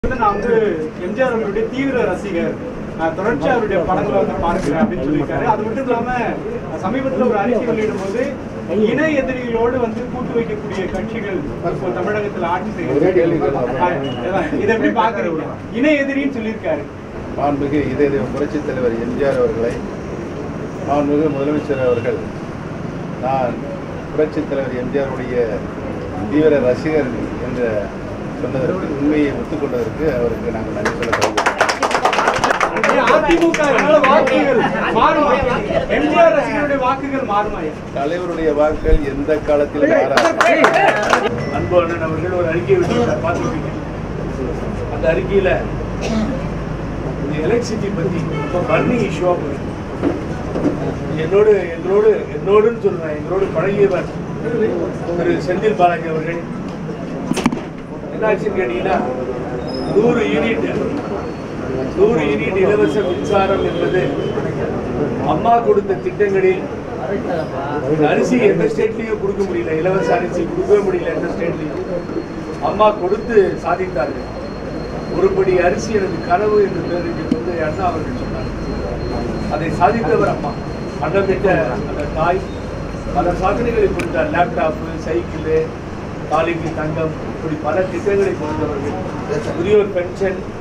வந்து நான் வந்து எம்ஜிஆர் அவர்களுடைய தீவிர ரசிகர் நான் தொடர்ச்சியா அவருடைய படங்களை வந்து பார்க்கிறேன் அப்படின்னு சொல்லியிருக்காரு அது மட்டும் இல்லாம சமீபத்துல ஒரு அறிக்கை வெளியிடும் போது இணை எதிரிகளோடு வந்து கூட்டு வைக்கக்கூடிய கட்சிகள் இப்போ தமிழகத்துல ஆட்சி செய்கிறது இதை எப்படி பாக்குறீங்க இணை எதிரின்னு சொல்லியிருக்காரு மாண்புமிகு இதய புரட்சித் தலைவர் எம்ஜிஆர் அவர்களை மாண்புமிகு முதலமைச்சர் அவர்கள் நான் புரட்சித் தலைவர் எம்ஜிஆருடைய தீவிர ரசிகர் என்று சொன்னதற்கு உண்மையை ஒத்துக்கொண்டதற்கு அவருக்கு நாங்கள் நன்றி சொல்ல விரும்புகிறோம். அதிமுக வாக்குகள் மாறுமா எம்ஜிஆர் ரசிகருடைய வாக்குகள் மாறுமா தலைவருடைய வாக்குகள் எந்த காலத்திலும் மாறாது அன்பு அண்ணன் அவர்கள் ஒரு அறிக்கை விட்டிருக்கார் பார்த்துருப்பீங்க அந்த அறிக்கையில இந்த எலக்ட்ரிசிட்டி பத்தி பர்னி இஷ்யூவா போயிருக்கு என்னோடு எங்களோடு என்னோடுன்னு சொல்றேன் எங்களோடு பழகியவர் திரு செந்தில் பாலாஜி அவர்கள் என்னாச்சுன்னு கேட்டீங்கன்னா நூறு யூனிட் நூறு யூனிட் இலவச மின்சாரம் என்பது அம்மா கொடுத்த திட்டங்களில் இந்த அரிசி எந்த ஸ்டேட்லயும் கொடுக்க முடியல இலவச அரிசி கொடுக்கவே முடியல எந்த ஸ்டேட்லயும் அம்மா கொடுத்து சாதித்தார்கள் ஒருபடி அரிசி எனது கனவு என்று பேருக்கு வந்து அண்ணா அவர்கள் சொன்னார் அதை சாதித்தவர் அம்மா அண்ணமிட்ட அந்த தாய் பல சாதனைகளை கொடுத்தார் லேப்டாப்பு சைக்கிள் தாலிக்கு தங்கம் இப்படி பல திட்டங்களை கொடுத்தவர்கள் முதியோர் பென்ஷன்